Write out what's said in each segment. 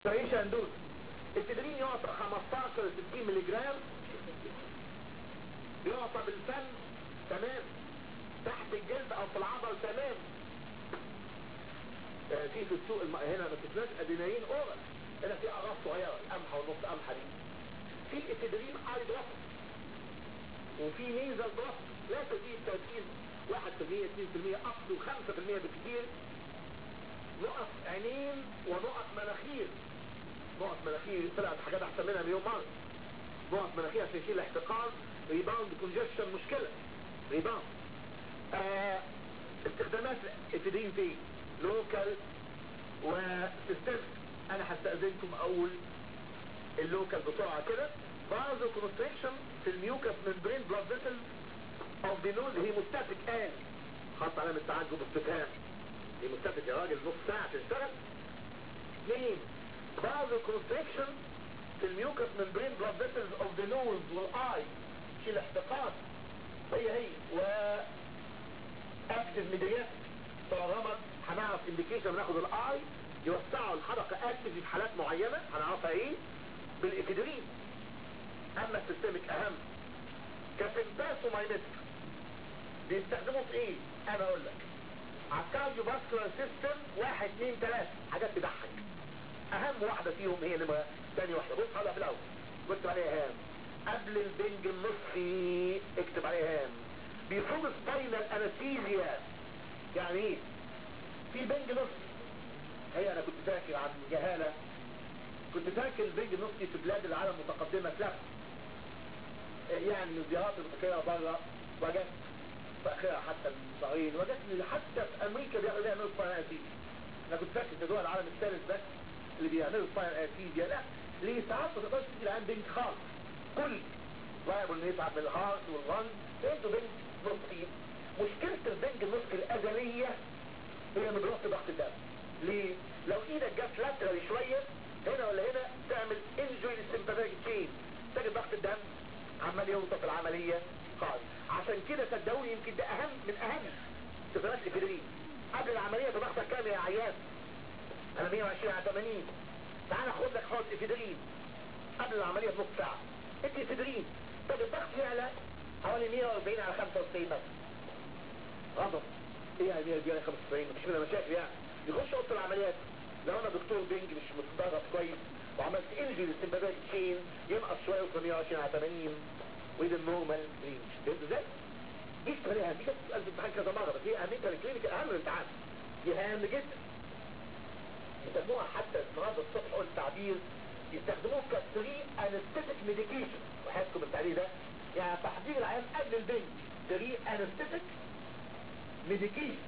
تعيش هندوس التدرين يعطى 15 ل 60 ملي جرام يعطى بالفم تمام تحت الجلد او في العضل تمام آه، في في السوق الم... هنا ما تسمعش اديناين اورال هنا في اغراض صغيره القمحه والنص قمحه دي في الاتدرين اي دروب وفي ميزه دروب لا تزيد التركيز 1% 2% up to 5% بالكثير نقط عينين ونقط مناخير نقط مناخير طلعت حاجات احسن منها مليون مره نقط مناخير عشان يشيل احتقان ريباوند كونجكشن مشكله ريباوند آه استخدامات الاتدين في لوكال وسيستم انا هستأذنكم اقول اللوكال بسرعة كده بازو كونستريكشن في الميوكس ممبرين بلاد فيسل اوف ذا نوز هيموستاتيك ان خط علامة تعجب استفهام هيموستاتيك يا راجل نص ساعة تشتغل اثنين بازو كونستريكشن في الميوكس ممبرين بلاد فيسلز اوف ذا نوز والاي شيل احتقان هي هي و اكتف ميديات طالما هنعرف انديكيشن ناخد الاي يوسعوا الحلقة اكتف في حالات معينة هنعرفها ايه بالإكدرين اما السيستمك اهم كسنتاسوماينتك بيستخدموا في ايه انا اقول لك على الكارديو باسكولار سيستم واحد اتنين تلاتة حاجات تضحك اهم واحدة فيهم هي نمرة تاني واحدة بص هلا في الاول كنت عليها هام قبل البنج النصفي اكتب عليها هام بيفوق سباينال انستيزيا يعني ايه في بنج نصفي هي انا كنت فاكر عن جهالة كنت فاكر البنج النصفي في بلاد العالم متقدمة لا يعني الزيارات المتكيرة بره وجدت في اخرها حتى الصغيرين وجدت ان حتى في امريكا بيعملوا يعملوا سباينال انستيزيا انا كنت فاكر في دول العالم الثالث بس اللي بيعملوا سباينال انستيزيا لا ليه ساعات ما تقدرش تيجي العين بنج خالص كل لايبل انه يتعب من الهارت والغن عنده بنج نصفي مشكلة البنج النصفي الأزلية هي من ضغط ضغط الدم ليه؟ لو ايدك جت لاترال شوية هنا ولا هنا تعمل انجوي للسمباثيك تشين تجد ضغط الدم عمال يوصف العملية خالص عشان كده صدقوني يمكن ده اهم من اهم استخدامات الافيدرين قبل العملية بضغطك كام يا عيان انا 120 على 80 تعال خد لك حوض افيدرين قبل العملية بنص ساعة ادي افيدرين طب الضغط يعلى حوالي 140 على 95 مثلا غضب ايه يعني 140 على 95 مفيش منها مشاكل يعني يخش اوضه العمليات لو انا دكتور بنج مش متدرب كويس وعملت انجي للسمباثيك تشين ينقص شويه وصل 120 على 80 وده النورمال رينج فهمت ازاي؟ دي اشتغلها دي كانت سؤال في الامتحان كذا مره بس هي اهميتها الكلينيكال اهم من الامتحان دي هام جدا يسموها حتى النهارده الصبح قلت تعبير يستخدموه كتري انستيتيك ميديكيشن وحياتكم التعبير ده يعني تحضير العيان قبل البنج تري انستيتيك ميديكيشن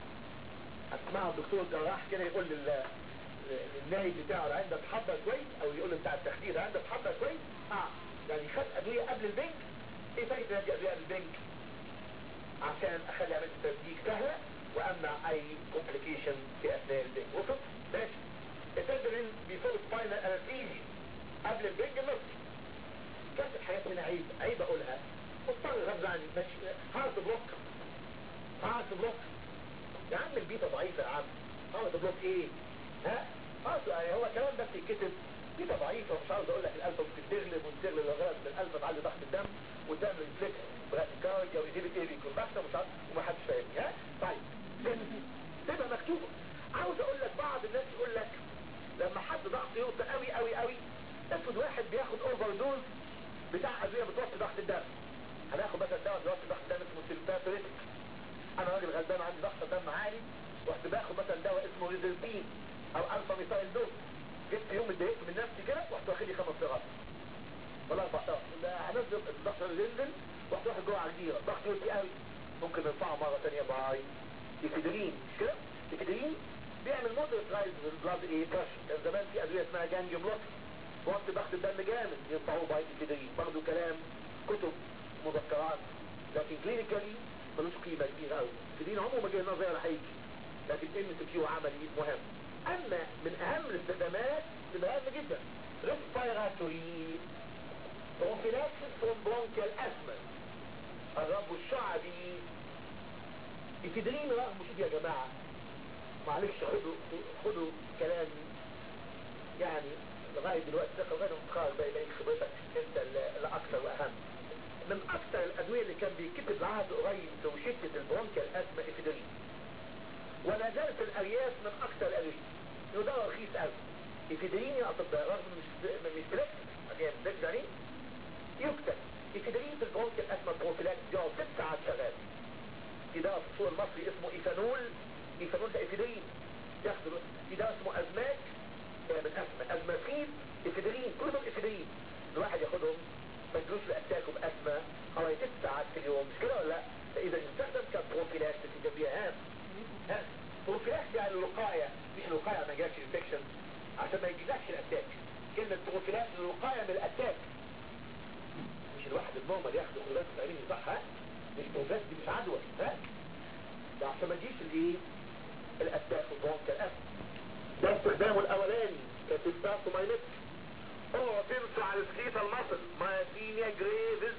اسمعه الدكتور الجراح كده يقول لل النايب بتاعه العين ده اتحضر كويس او يقول له بتاع التخدير العين ده اتحضر كويس اه يعني خد ادويه قبل البنج ايه فايده ادي ادويه قبل البنج عشان اخلي عمليه التسديد سهله وامنع اي كومبليكيشن في اثناء البنج وصلت ماشي التدرين بيفور سباينال انستيزي قبل البنج النص كانت الحاجات هنا عيب عيب اقولها مضطر غصب عني ماشي هارت بلوك هارت بلوك يا عم البيتا ضعيفة يا عم هارت بلوك ايه ها هارت يعني هو كلام بس يتكتب بيتا ضعيفة ومش عاوز اقول لك القلب ممكن تغلب وتغلب لغاية من القلب تعلي ضغط الدم وتعمل ريفلكس براتيكارديا ويجيب ايه بيكون بحثة ومش عارف ومحدش فاهمني ها طيب تبقى مكتوبة عاوز اقول لك بعض الناس يقول لك لما حد ضغط يوطى قوي قوي قوي افرض واحد بياخد اوفر دوز بتاع ادويه بتوطي ضغط الدم هناخد مثلا دواء بيوطي ضغط الدم اسمه سيلتاتوريتك انا راجل غلبان عندي ضغط دم عالي رحت باخد مثلا دواء اسمه ريزلبين او الفا ميثايل دوز جبت يوم اتضايقت من نفسي كده رحت واخد لي خمس سيارات ولا اربع سيارات هنزل الضغط ينزل رحت واخد جوه على الجيره الضغط يوطي قوي ممكن نرفعه مره ثانيه باي ايكيدرين مش كده ايكيدرين بيعمل مودريت رايز بالبلاد ايه بريشر كان زمان في ادويه اسمها جانجي بلوك وقت ضغط الدم جامد يرفعوه باي ايكيدرين برضه كلام كتب مذكرات لكن كلينيكالي ملوش قيمة كبيرة قوي في دين عمره ما جه نظري ولا هيجي لكن ام كيو عملي مهم اما من اهم الاستخدامات مهم جدا ريسبيراتوري بروفيلاكسس فروم برونكيال ازمة الرب الشعبي افيدرين رغم شوف يا جماعة معلش خدوا خدوا كلامي يعني لغايه دلوقتي ده لغايه ما تتخرج بقى يبقى خبرتك انت الاكثر واهم من اكثر الادويه اللي كان بيكتب العهد قريب لشده البرونكيال ازمه افيدرين ولا زالت الارياف من اكثر الادويه انه ده رخيص قوي افيدرين يا اطباء رغم مش مش فلكس يعني فلكس يعني يكتب افيدرين في البرونكيال ازمه بروفيلاكس يقعد ست ساعات شغال في ده في السوق المصري اسمه ايثانول ايثانول ده افيدرين ياخدوا في ده اسمه ازمات من ازمه ازماتين افيدرين كلهم افيدرين الواحد ياخدهم ما يجوش لاتاكم ازمه حوالي ست ساعات في اليوم مش كده ولا لا؟ فاذا يستخدم كبروفيلاكس في جنبيها هام ها بروفيلاكس يعني الوقايه مش الوقايه ما جاش انفكشن عشان ما يجيلكش الاتاك كلمه بروفيلاكس الوقايه من الاتاك مش الواحد النورمال ياخد خلاص تعليمي صح ها؟ مش بروفيلاكس دي مش عدوى ها؟ ده عشان ما تجيش الايه؟ الاتاك والبرونكال اسم ده استخدامه الاولاني كتباسوماينيك هو تنفع السكيتا المصل مايتينيا جريفز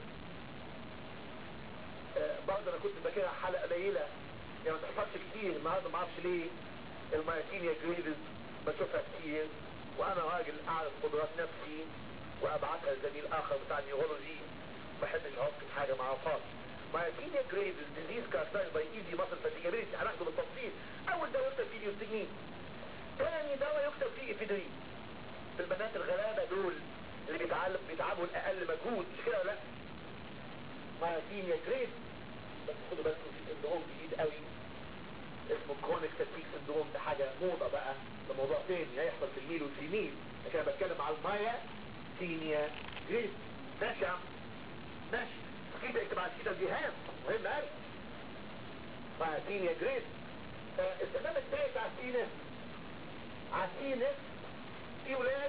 آه برضه انا كنت فاكرها حلقه قليله يعني ما تحصلش كتير النهارده ما اعرفش ليه المايتينيا جريفز بشوفها كتير وانا راجل اعرف قدرات نفسي وابعتها لزميل اخر بتاع النيورولوجي ما بحبش احط حاجه ما اعرفهاش مايتينيا جريفز ديزيز كاركترايز باي ايزي ماسل فاتيجابيلتي هناخده بالتفصيل اول دواء يكتب فيه نيوستجمين ثاني دواء يكتب فيه افيدرين في البنات الغلابة دول اللي بيتعلم بيتعبوا الاقل مجهود مش كده ولا لا مايتينيا جريفز بس خدوا بالكم في سندروم جديد قوي اسمه كرونيك فاتيك سندروم ده حاجة موضة بقى ده موضوع تاني هيحصل في الميل والفيميل لكن انا بتكلم على المايا تينيا جريس ماشي يا عم ماشي كده اكتب على الكتاب دي هام مهم قوي مايا تينيا جريس آه استخدام التالت على السينس على السينس في ولاد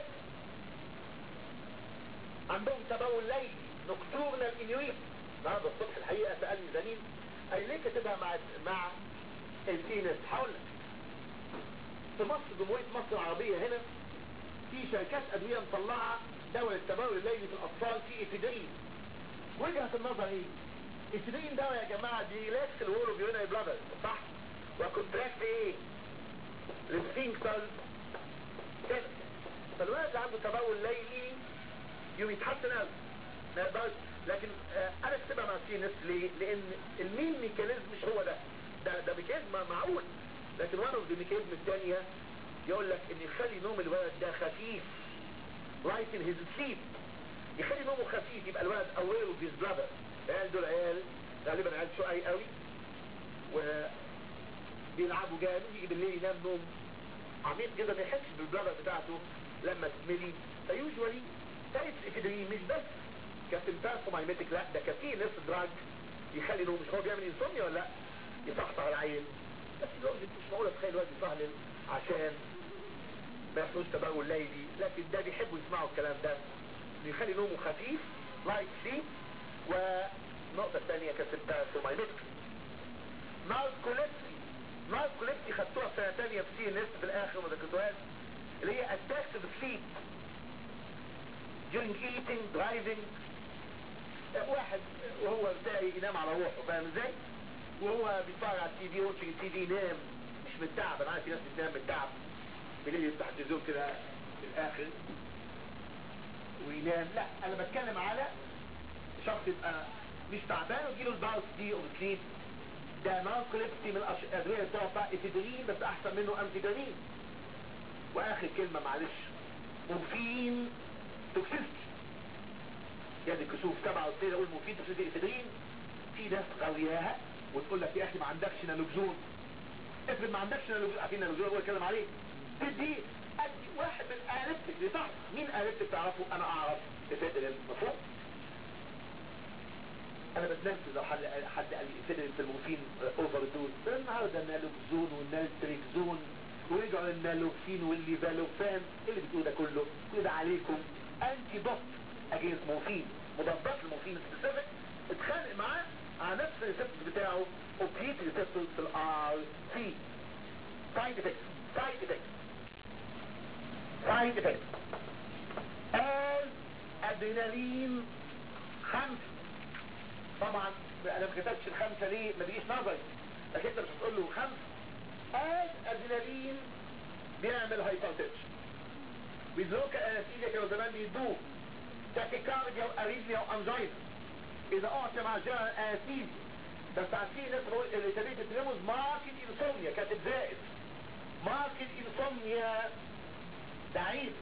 عندهم تبول ليلي نكتورنال انيويت النهارده الصبح الحقيقه سالني زميل قال ليه كاتبها مع مع الفينس هقول لك في مصر جمهوريه مصر العربيه هنا في شركات ادويه مطلعه دواء التبول الليلي في الاطفال في افيدرين وجهه النظر ايه؟ افيدرين دواء يا جماعه بيريلاكس الورو بيوناي بلادر صح؟ وكونتراكت ايه؟ السفينكترز كده فالولد اللي عنده تبول ليلي يوم يتحسن قوي ما يقدرش لكن آه انا اكتبها مع سي نس ليه؟ لان المين ميكانيزم مش هو ده ده ده ميكانيزم معقول لكن وانا اوف الميكانيزم الثانيه يقول لك ان يخلي نوم الولد ده خفيف رايت ان هيز سليب يخلي نومه خفيف يبقى الولد اوير اوف هيز بلادر العيال دول عيال غالبا عيال شقي قوي و بيلعبوا جامد يجي بالليل ينام نوم عميق جدا ما يحسش بالبلادر بتاعته لما تملي فيوجوالي تايبس افيدرين مش بس كسمباسومايميتك لا ده كفيه نفس دراج يخلي نوم مش هو بيعمل انسوميا ولا لا يصحصح العين بس الوقت مش معقول اتخيل الوقت يصهلل عشان ما يحصلش تبول ليلي لكن ده بيحبوا يسمعوا الكلام ده يخلي نومه خفيف لايت سليب والنقطة الثانية كسمباسومايميتك ناركوليبسي ناركوليبسي خدتوها في سنة تانية في سي ان في الاخر ما ذكرتوهاش اللي هي attacks of sleep during eating driving واحد وهو سايق ينام على روحه فاهم ازاي وهو بيتفرج على التي في واتشنج التي في ينام مش من التعب انا عارف في ناس بتنام من التعب بالليل يفتح التلفزيون كده في الاخر وينام لا انا بتكلم على شخص يبقى مش تعبان ويجيله الباوس دي او سليب ده ناركوليبسي من الادويه اللي بتاعت افيدرين بس احسن منه امفيدامين واخر كلمه معلش مورفين توكسيستي يعني كسوف سبعة وستين اقول مفيد توكسيستي افيدرين في ناس غاوياها وتقول لك يا اخي ما عندكش نالوكزون افرض ما عندكش نالوكزون عارفين نالوكزون هو يتكلم عليه تدي ادي واحد من اليبتك دي صح مين اليبتك تعرفه انا اعرف افيدرين مفهوم انا بتنفذ لو حد حد قال لي افيدرين في المورفين اوفر دوز النهارده النالوكزون والنالتريكزون ورجعوا للنالوكسين والليفالوفان اللي بتقول ده كله كل ده عليكم انتي دوت اجينست مورفين مضادات المورفين سبيسيفيك اتخانق معاه على نفس الريسبتور بتاعه اوبيت ريسبتور في الار سي سايد افكت سايد افكت سايد افكت قال ادرينالين خمسة طبعا انا ما كتبتش الخمسة ليه ما بيجيش نظري لكن انت مش هتقول له خمسة قال ادرينالين بيعمل هايبرتنشن بيدلوك انستيزيا كانوا زمان بيدوه تاكيكارديا واريزميا وانجينا اذا اعطي مع جنرال انستيزيا بس عارفين الناس بقول الريتابيت تريموز ماركت انسومنيا كاتب زائد ماركت انسومنيا ده عيب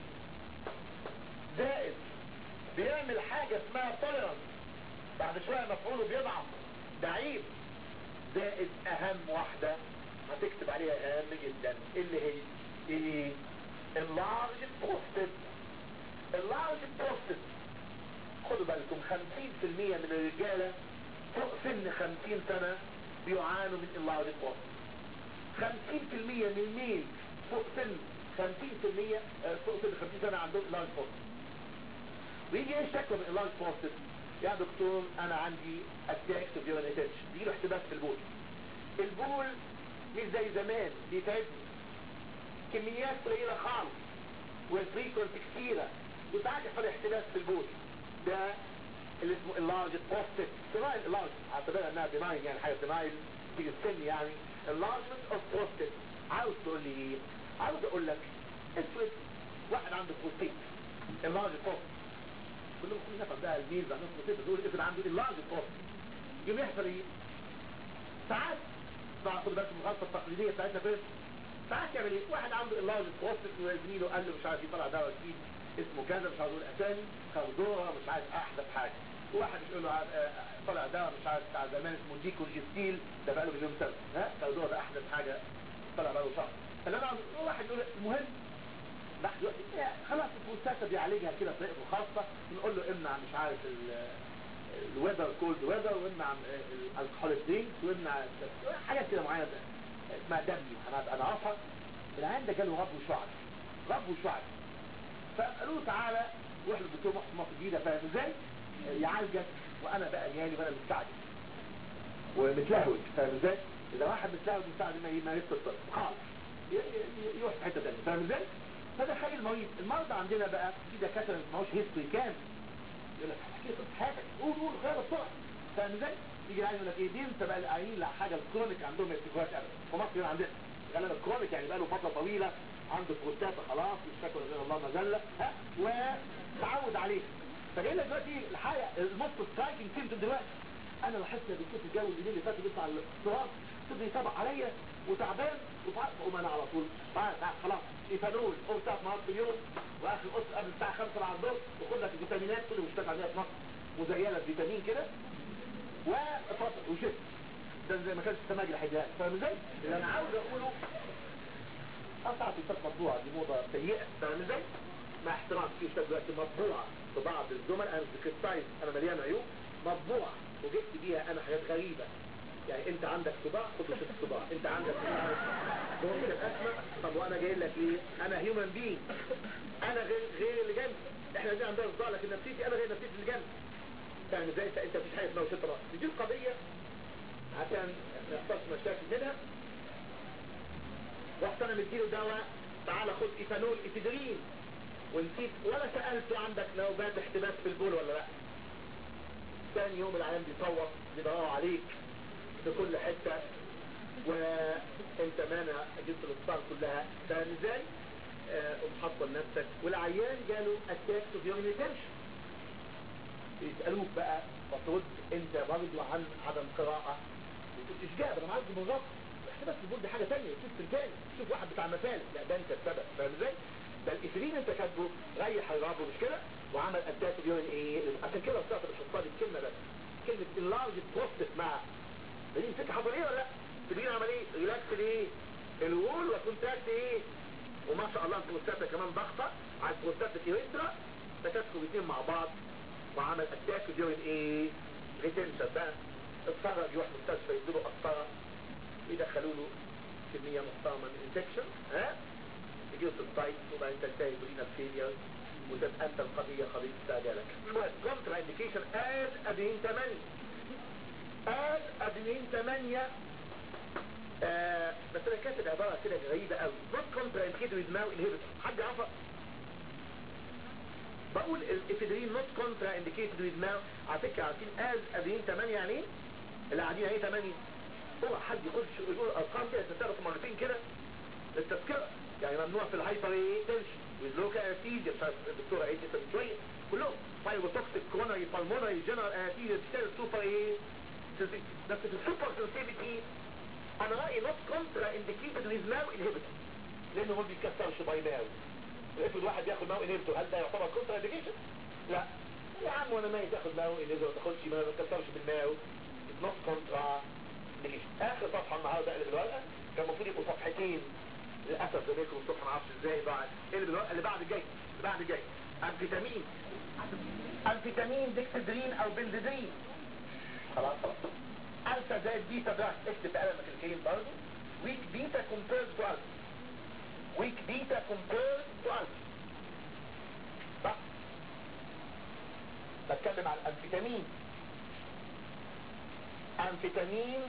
زائد بيعمل حاجة اسمها توليرانس بعد شوية مفعوله بيضعف ده عيب زائد اهم واحدة هتكتب عليها اهم جدا اللي هي ايه اللارج بروستد اللارج بروستد خدوا بالكم 50% من الرجالة فوق سن 50 سنة بيعانوا من اللارج بروستد 50% من الميل فوق سن 50% آه، فوق سن 50 سنة عندهم اللارج بروستد ويجي ايه الشكوى من اللارج بروستد يا دكتور انا عندي اتاكس اوف يورين اتنشن بيجي له احتباس في البول البول مش زي زمان بيتعبني كميات قليلة خالص والفريكونسي كتيرة وساعات يحصل احتباس في البول ده اللي اسمه اللارج بروستد سمايل اللارج اعتبرها انها بناين يعني حاجة بناين تيجي السن يعني اللارجمنت اوف بروستد عاوز تقول لي ايه عاوز اقول لك افرض واحد عنده بروستيت اللارج بروستد كلهم كل نفر بقى الميل بقى نفسه كده دول افرض عنده اللارج بروستد يوم يحصل ايه ساعات طبعا خد بالك من الغلطه التقليديه بتاعتنا فين ساعات يعمل ايه واحد عنده اللارج بروستد وزميله قال له مش عارف يطلع دواء جديد اسمه كذا مش عارف اقول اسامي خردوره مش عارف احدث حاجه واحد يقول له آه، طلع دواء مش عارف بتاع زمان اسمه ديكورجستيل ده بقى له مليون سنه ها خردوره ده احدث حاجه طلع بقى له شهر اللي انا عاوز- واحد يقول المهم بعد دلوقتي إيه، خلاص البروستاتا بيعالجها كده بطريقته الخاصه نقول له امنع مش عارف الويذر كولد ويذر وامنع الكحول درينكس وامنع حاجات كده معينه اسمها دمي انا انا عارفها العيان ده جاله ربو شعر ربو شعر فقالوا له تعالى روح للدكتور محسن مصر الجديده فاهم ازاي يعالجك وانا بقى جالي وانا مستعجل ومتلهوج فاهم ازاي اذا واحد متلهوج مستعجل ما يمارس الطب خالص ي- ي- يروح في حته ثانيه فاهم ازاي فتخيل المريض المرضى عندنا بقى في دكاتره ما هوش هيستوري كامل يقول لك احكي قصه حياتك قول قول خير بسرعه فاهم ازاي يجي العيان يقول لك ايه دي انت بقى العيانين لا حاجه الكرونيك عندهم ما يفتكروهاش ابدا في مصر هنا عندنا غالبا الكرونيك يعني بقى له فتره طويله عنده بروستاتا خلاص مش فاكر غير الله مذله ها وتعود عليه فجاي لك دلوقتي الحاجه الموست سترايكنج سيمتوم دلوقتي انا لاحظت يا دكتور في الجو اليومين اللي فاتوا بيطلع التراب صدري طبق عليا وتعبان وفعلا اقوم انا على طول تعال تعال خلاص ايثانول قوم ثلاث مرات في اليوم واخر قص قبل الساعه 5 على الظهر وخد لك الفيتامينات كل مشتاق عندنا في مصر مزيله بفيتامين كده واتفضل وشفت ده زي ما كانش السماجي الحديان فاهم ازاي؟ اللي انا عاوز اقوله قطعت الكتاب مطبوعه دي موضه سيئه فاهم ازاي؟ مع احترام في كتاب دلوقتي مطبوعه في بعض الزملاء انا سكرتايز انا مليان عيوب مطبوعه وجبت بيها انا حاجات غريبه يعني انت عندك صباع خد له ست صباع انت عندك ممكن الاسمى طب وانا جاي لك ليه انا هيومن بين انا غير غير اللي جنبي احنا دي عندنا صداع لكن نفسيتي انا غير نفسيتي اللي جنبي فاهم ازاي انت انت مفيش حاجه اسمها ست راس دي القضيه عشان ما يحصلش مشاكل منها رحت انا مديله دواء تعالى خد ايثانول افيدرين ونسيت ولا سألته عندك نوبات احتباس في البول ولا لا ثاني يوم العيان بيصوت بيدوروا عليك في كل حتة وانت مانع جبت الاطفال كلها فاهم ازاي؟ آه، ومحصل نفسك والعيان جاله اتاك اوف يورين ريتنشن يسألوك بقى فترد انت برضه عن عدم قراءة وتقول اشجاب انا معاك بالظبط احتباس في البول دي حاجة تانية سيستم تاني شوف واحد بتاع مسالك لا ده انت السبب فاهم ازاي؟ ده الاسرين انت كاتبه ريح الرابو مش كده وعمل اتاك اوف يورين ايه عشان كده الصفر بتحطها دي الكلمة بس كلمة اللارج بروستت مع دي الفكرة حصل ايه ولا لا؟ تبين عمل ايه؟ ريلاكس ايه؟ الوول وكونتاكت ايه؟ وما شاء الله البروستاتا كمان ضغطة على البروستاتا اليوريثرا تكاتكوا الاثنين مع بعض وعمل اتاك ديورين ايه؟ ريتنشن بقى اتفرج يروح مستشفى يديله قسطرة يدخلوا له كمية محترمة من انفكشن ها؟ يجيله سبتايت وبعدين تنتهي برينا فيلير وتبقى انت القضية قضية استعجالك المهم كونترا انديكيشن اد ادرين 8 اد ادرين 8 آه بس انا كاتب عبارة كده غريبة قوي not contraindicated with now inhibitor حد عرفها بقول الافيدرين not contraindicated with now على فكرة عارفين از ادرين 8 يعني ايه اللي قاعدين يعني 8 هو حد يخش يقول ارقام كده تتعرف مرتين كده للتذكرة يعني ممنوع في الهايبر ايه تنشن واللوكا انستيزيا مش عارف الدكتوره ايه شويه كلهم فايروتوكسيك كورونري بالمونري جنرال انستيزيا بتشتغل سوبر ايه بس في السوبر سنسيتيفيتي انا رايي نوت كونترا انديكيتد ويز ماو انهبيتور لانه ما بيتكسرش باي ماو افرض واحد ياخد ماو انهبيتور هل ده يعتبر كونترا انديكيشن؟ لا يا عم وانا ميت اخد ماو انهبيتور ما تاخدش ما بتكسرش بالماو نوت كونترا انديكيشن اخر صفحه النهارده اللي بالورقه كان المفروض يبقوا صفحتين للاسف زميلكم الصبح ما اعرفش ازاي بعد اللي بالورقه اللي بعد الجاي اللي بعد الجاي امفيتامين امفيتامين ديكسدرين او بنزدرين خلاص الفا زائد بيتا ده اكتب قلمك الكريم برضه ويك بيتا كومبيرد تو الفا ويك بيتا كومبيرد تو الفا صح بتكلم عن الامفيتامين امفيتامين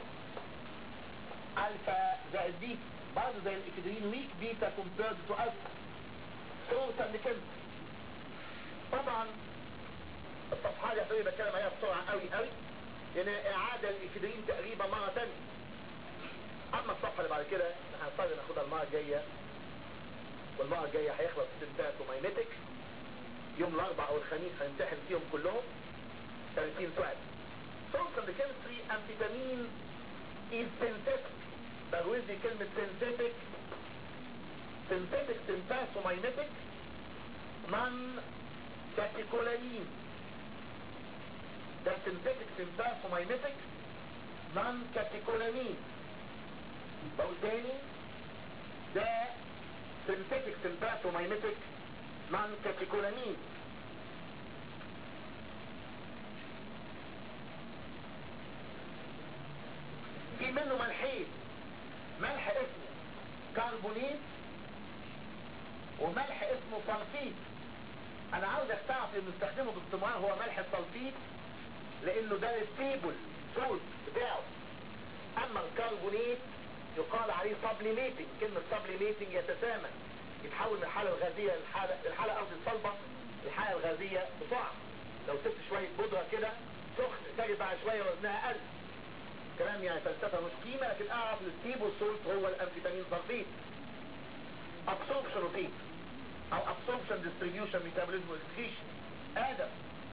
الفا زائد بيتا برضه زي الافيدرين ويك بيتا كومبيرد تو الفا صورة لكلمة طبعا الصفحة اللي هتقولي بتكلم عليها بسرعة قوي قوي لان اعادة الافيدرين تقريبا مرة تانية اما الصفحة اللي بعد كده هنضطر ناخدها المرة الجاية والمرة الجاية هيخلص سنتات ومايمتك يوم الاربع او الخميس هنمتحن فيهم كلهم 30 سؤال صورة الكيمستري امفيتامين is synthetic بجوز دي كلمة synthetic synthetic sympathomimetic من كاتيكولامين ده synthetic sympathomimetic من كاتيكولامين بقول تاني ده synthetic sympathomimetic من كاتيكولامين في منه ملحين ملح اسمه كربونيت وملح اسمه صلفيت انا عاوزك تعرف ان نستخدمه باستمرار هو ملح الصلفيت لانه ده الستيبل صوت بتاعه اما الكربونيت يقال عليه سبليميتنج كلمة سبليميتنج يتسامى يتحول من الحالة الغازية للحالة الحالة قصدي الصلبة للحالة الغازية بسرعة لو سبت شوية بودرة كده سخن تجد بعد شوية وزنها قل كلام يعني فلسفة مش قيمة لكن اعرف الستيبل سولت هو الامفيتامين صلفيت absorption routine او absorption distribution metabolism excretion ادم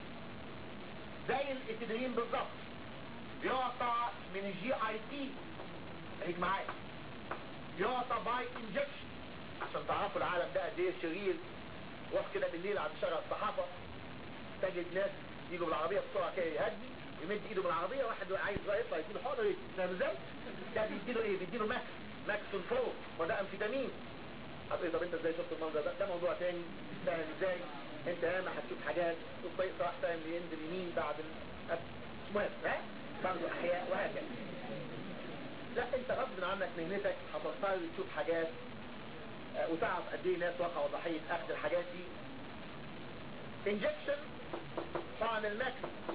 زي الاتدرين بالظبط يعطى من الجي اي تي خليك معايا يعطى باي انجكشن عشان تعرفوا العالم ده قد ايه شرير روح كده بالليل عند شارع الصحافة تجد ناس يجوا بالعربية بسرعة كده يهدي يمد ايده بالعربية واحد عايز يطلع يديله حاضر ايه فاهم ازاي؟ ده بيديله ايه؟ بيديله ماكس ماكس فوق وده امفيتامين هتقولي طب انت ازاي شفت المنظر ده؟ ده موضوع تاني فاهم ازاي؟ انت ياما هتشوف حاجات الطريق صلاح فاهم بينزل يمين بعد ال مش مهم ها؟ برضه احياء وهكذا لا انت غصب عنك مهنتك هتضطر تشوف حاجات اه وتعرف قد ايه ناس وقعوا ضحيه اخذ الحاجات دي انجكشن طعم الماكس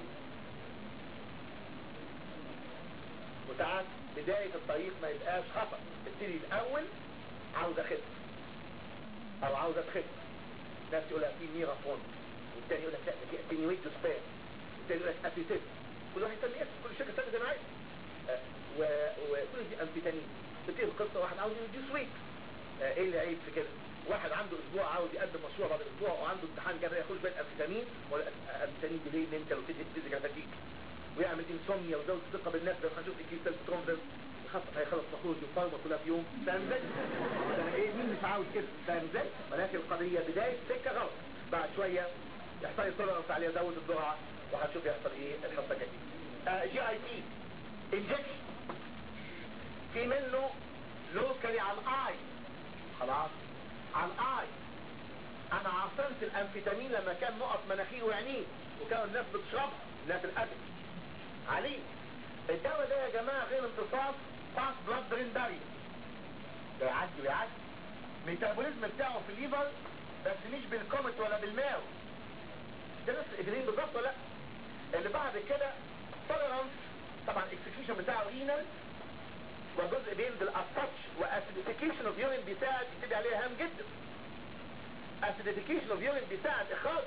وتعال بداية الطريق ما يبقاش خطأ ابتدي الاول عاوز اخف او عاوز اتخف ناس يقول لك في ميرافون والتاني يقول لك لا ده في اتنيويت سبان والتاني يقول لك ابيتيت كل واحد يسمي اسم كل شركه تسمي زي ما عايز آه وكل دي امفيتامين تبتدي القصه واحد عاوز يدي سويت آه ايه اللي عيب في كده واحد عنده اسبوع عاوز يقدم مشروع بعد اسبوع وعنده امتحان كده ياخد شويه امفيتامين ولا امفيتامين دي ليه انت لو تدي فيزيكال فاتيك ويعمل انسوميا وزود الثقه بالنفس لما هنشوف الكيس كونفرنس هيخلص مخروج الفارما كلها في يوم فاهم ازاي؟ ايه مين مش عاوز كده فاهم ازاي؟ ولكن القضيه بدايه سكه غلط بعد شويه يحصل تولرنس عليه زود الجرعه وهنشوف يحصل ايه الحصه الجايه. جي اي تي انجكشن في منه لوكالي على الاي خلاص على الاي انا عاصرت الامفيتامين لما كان نقط مناخير وعينيه وكانوا الناس بتشربها الناس الادب عليه الدواء ده يا جماعة غير امتصاص باس بلاد برين بارير ده يعدي ويعدي الميتابوليزم بتاعه في الليفر بس مش بالكومت ولا بالماو ده نفس الادرين بالظبط ولا اللي بعد كده تولرانس طبعا الاكسكيوشن بتاعه رينال وجزء بينزل التاتش واسيديفيكيشن اوف يورين بيساعد يبتدي عليه هام جدا اسيديفيكيشن اوف يورين بيساعد اخراج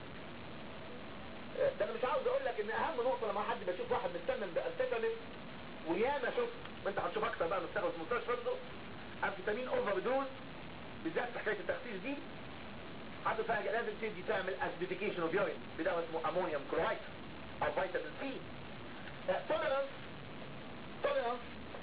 ده انا مش عاوز اقول لك ان اهم نقطة لما حد بشوف واحد مستمن بأنفيتامين وياما شوف ما انت هتشوف اكتر بقى مستخدم في مستشفى برضه امفيتامين اوفر دوز بالذات في حكايه التخسيس دي حتى فاجئ لازم تدي تعمل اسبيفيكيشن اوف يورين بدواء اسمه امونيوم كلورايد او فيتامين سي توليرانس توليرانس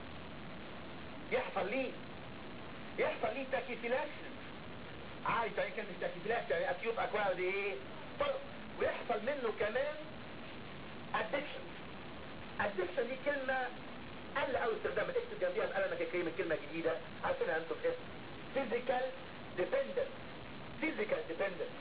يحصل ليه يحصل ليه تاكيفيلاكسيس عارف يعني كلمه تاكيفيلاكسيس يعني اكيوت اكوايرد ايه طلب ويحصل منه كمان ادكشن ادكشن دي كلمه قل قوي استخدامها اكتب جنبيها بقلمك الكريم الكلمه الجديده عارفينها انتم في اسم physical dependent physical dependent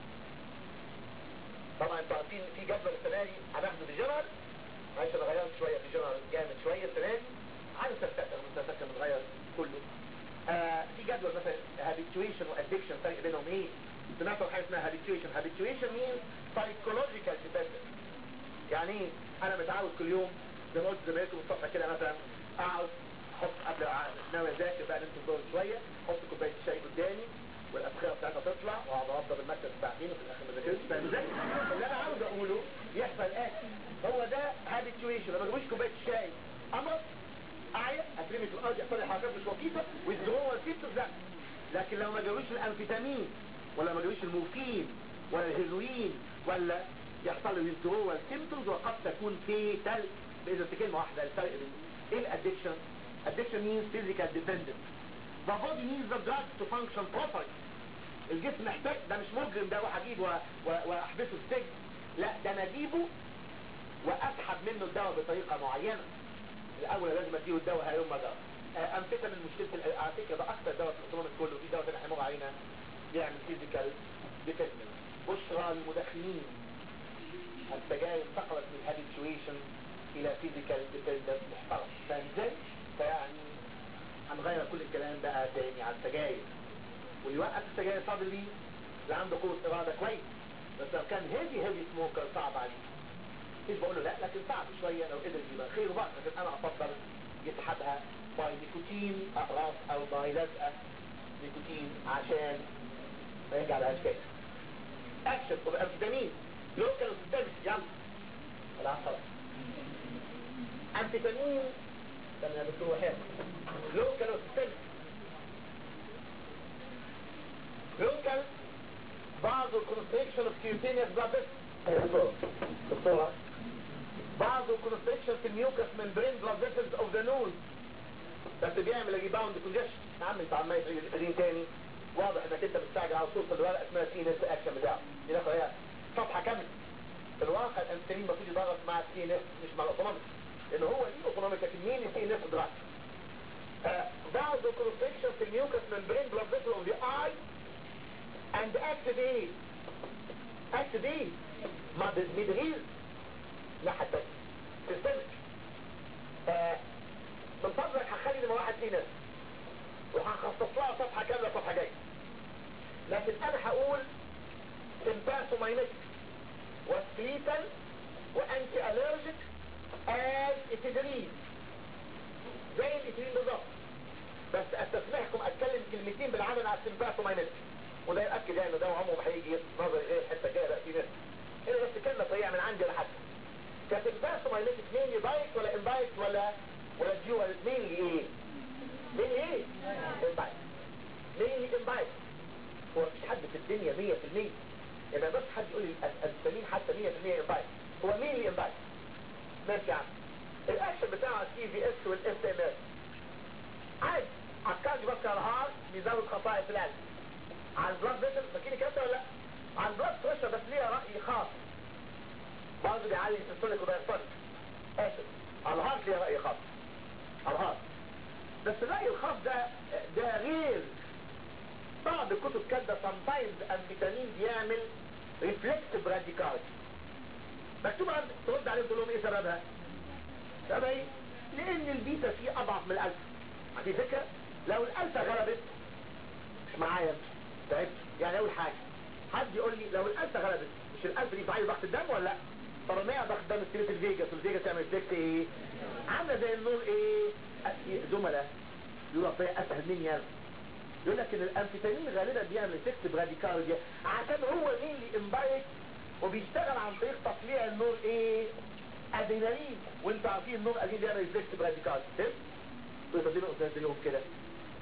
طبعا انتوا عارفين في جدول السنه دي هناخده في جنرال معلش انا غيرت شويه في جنرال جامد شويه السنه دي عن السلسله السلسله متغير كله آه في جدول مثلا habituation وادكشن فرق بينهم ايه سمعتوا حاجه اسمها habituation habituation means psychological dependence يعني ايه انا متعود كل يوم زي ما قلت زمايلكم الصبح كده مثلا اقعد احط قبل ناوي اذاكر بقى نمت الظهر شويه احط كوبايه الشاي قدامي والابخره بتاعتها تطلع واقعد اوضب المكتب ساعتين وفي الاخر ما ذاكرتش فاهم اللي انا عاوز اقوله يحصل اتي هو ده هابيتويشن لما اجيبوش كوبايه الشاي اما اعيا اترمي في الارض يحصل لي حركات مش لطيفه والزرور سيبتوس لا لكن لو ما جابوش الانفيتامين ولا ما جابوش المورفين ولا الهيروين ولا يحصل له withdrawal symptoms وقد تكون فيتال بإذا كلمة واحدة الفرق بين ايه الادكشن addiction means physical dependence the body needs the drug to function properly الجسم محتاج ده مش مجرم ده وهجيبه واحبسه في السجن لا ده انا اجيبه واسحب منه الدواء بطريقة معينة الاول لازم اديه الدواء هيوم ما ده امفيتامين مشكلة على فكرة ده اكتر دواء في الاوتونوميك كله في دواء تاني هيمر علينا بيعمل physical dependence بشرى المدخنين السجاير انتقلت من habituation الى physical dependence محترم فاهم ازاي؟ فيعني هنغير كل الكلام بقى تاني على السجاير ويوقف السجاير صادر ليه اللي عنده قوة إرادة كويس بس لو كان هيفي هيفي سموكر صعب عليه مش بقول له لا لكن صعب شوية لو قدر يبقى خير بقى لكن أنا أفضل يسحبها باي نيكوتين أقراص أو باي لزقة نيكوتين عشان ما يرجع لهاش كده أكشن وبأمفيتامين لوكال وسيستمك يلا لا خلاص أمفيتامين استنى يا دكتور وحيد لوكال وسيستمك لوكال بعض الكونستريكشن اوف كيوتينيوس بلاد دكتور دكتورة بعض الكونستريكشن في الميوكس ممبرين بلاد فيسلز اوف ذا نوز بس بيعمل ريباوند كونجكشن يا عم انت عمال تقولين تاني واضح انك انت مستعجل على توصل لورقه اسمها سي ان اس اكشن بتاعه دي ناخد هي صفحه كامله في الواقع الانسولين المفروض يضغط مع السي ان اس مش مع الاوتونوميك لان هو ليه اوتونوميك لكن مين السي ان اس دراج بعض الكونستريكشن في الميوكس ممبرين بلاد فيسل اوف ذا اي and activate activate مدريل لا حتى تستمر من فضلك هخلي لما واحد فينا وهخصص لها صفحة كاملة صفحة جاية لكن انا هقول sympathomimetic وسكليتال وانتي الرجيك as اتدرين زي الاتدرين بالظبط بس استسمحكم اتكلم كلمتين بالعمل على السيمباثومايميتك وده يأكد يعني ده عمره ما هيجي نظري غير الحته الجايه بقى في ناس هنا بس كلمه طريقه من عندي لحد كاتباسومايميتك مين بايت ولا انبايت ولا ولا ديوال مين ايه مين ايه انبايت مين انبايت هو مفيش حد في الدنيا 100% يبقى بس حد يقول لي السليم حتى 100% انبايت هو مين اللي انبايت ماشي يا عم الاكشن بتاع السي في اس والاس ام اس عادي عكاز بس على الهارت بيزود خصائص القلب على البلاد فيسل فاكرين كده ولا لا على البلاد بريشر بس ليها رأي خاص برضه بيعلي السيستوليك وبيستوليك اسف على الهارت ليها رأي خاص على الهارت بس الرأي الخاص ده ده غير بعض الكتب كاتبه sometimes الفيتامين بيعمل ريفلكتيف راديكاليتي مكتوب عندك ترد عليهم تقول لهم ايه سببها؟ سببها ايه؟ لان البيتا فيه اضعف من الالفا دي فكره لو الالفا غلبت مش معايا تعبت يعني اول حاجة حد يقول لي لو الالفا غلبت مش الالفا دي بتعلي ضغط الدم ولا لا طب ما ضغط الدم ستريت الفيجاس والفيجاس تعمل ريفلكت ايه عامله زي النور ايه زملاء يقولوا طيب اسهل مني يعني يقول لك ان الامفيتامين غالبا بيعمل ريفلكت براديكاليا عشان هو مين اللي امبايك وبيشتغل عن طريق تطليع النور ايه ادرينالين وانتوا عارفين النور ادرينالين بيعمل ريفلكت براديكاليا فهمت؟ طيب دي نقطه زيهم كده